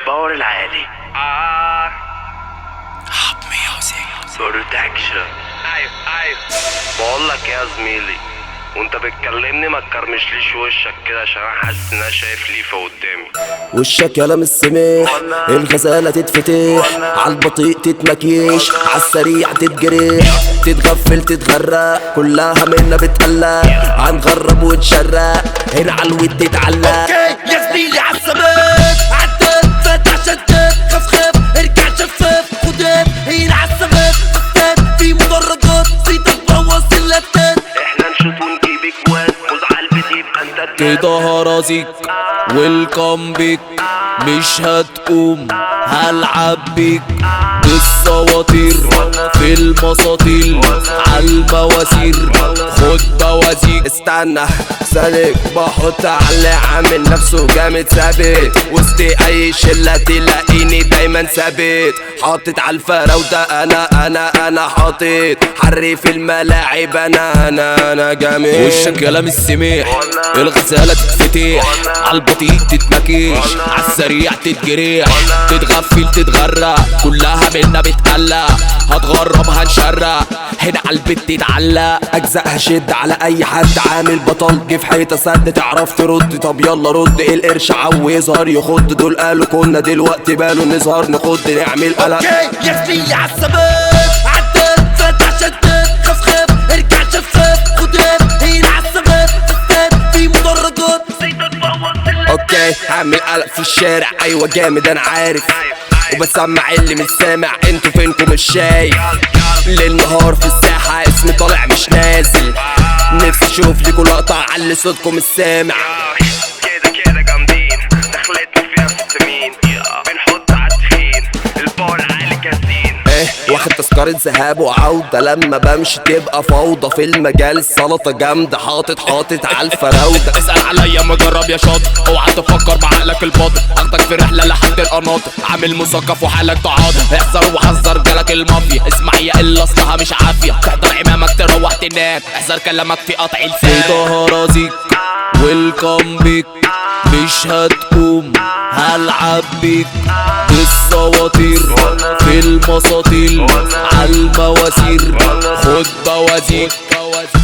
الباور العالي آه هاب ميوزك برودكشن ايوه ايوه بقول لك يا زميلي وانت بتكلمني ما تكرمشليش وشك كده عشان انا حاسس ان انا شايف ليفه قدامي وشك يا لام السميح الغزالة تتفتح عالبطيء تتمكيش عالسريع تتجريح تتغفل تتغرق كلها منا بتقلق هنغرب ونشرق هنا عالود تتعلق اوكي يا زميلي عالثبات عدل فتح شداد خف خف ارجع شفاف خدام هنا عالثبات فستان في مدرجات زيتك بوظ اللتات احنا نشوط ونجيب اجوان وزعل بتبقى انت كده هرازيك ويلكم بيك مش هتقوم هلعب بيك بالصواتير في المساطيل عالمواسير خد بوازيك استنى سالك بحط على عامل نفسه جامد ثابت وسط اي شله تلاقيني دايما ثابت حاطط على الفراوده انا انا انا حاطط حري في الملاعب انا انا انا جامد وشك كلام السميح الغزاله تتفتح عالبطيء تتمكيش عالسريع تتجريح تتغفل تتغرق كلها منا بتقلق هتغرب هنشرق هنا عالبيت تتعلق اجزاء هشد على اي حد عامل بطل جه في حيطه سد تعرف ترد طب يلا رد إيه القرش عو يظهر يخد دول قالوا كنا دلوقتي باله نظهر نخد نعمل قلق اوكي يا زميلي عالثبات عدل فتح شداد خف خف ارجع شفاف خدام هنا عالثبات فستان في مدرجات زيتك بوظ اللتات اوكي هعمل قلق في الشارع ايوه جامد انا عارف وبسمع اللي مش سامع انتوا فينكم مش شايف ليل نهار في الساحة اسمي طالع مش نازل نفسي اشوف ليكوا لقطة علي صوتكم السامع كده كده جامدين دخلتنا فيها في السمين بنحط عالتخين الباور العالي كاسين ايه واخد تذكرة ذهاب وعودة لما بمشي تبقى فوضى في المجال السلطة جامدة حاطط حاطط على الفراودة اسأل عليا مجرب يا شاطر اوعى تفكر بعقلك الباطن اخدك في رحلة لحد القناطر عامل مثقف وحالك تعاطر احذر وحذر جالك المافيا اسمع يا الا اصلها مش عافية تحضر عمامك تروح تنام احذر كلامك في قطع لسان كده هرازيك ويلكم بيك مش هتقوم هلعب بيك بالصواتير في المساطيل عالمواسير خد بوازيك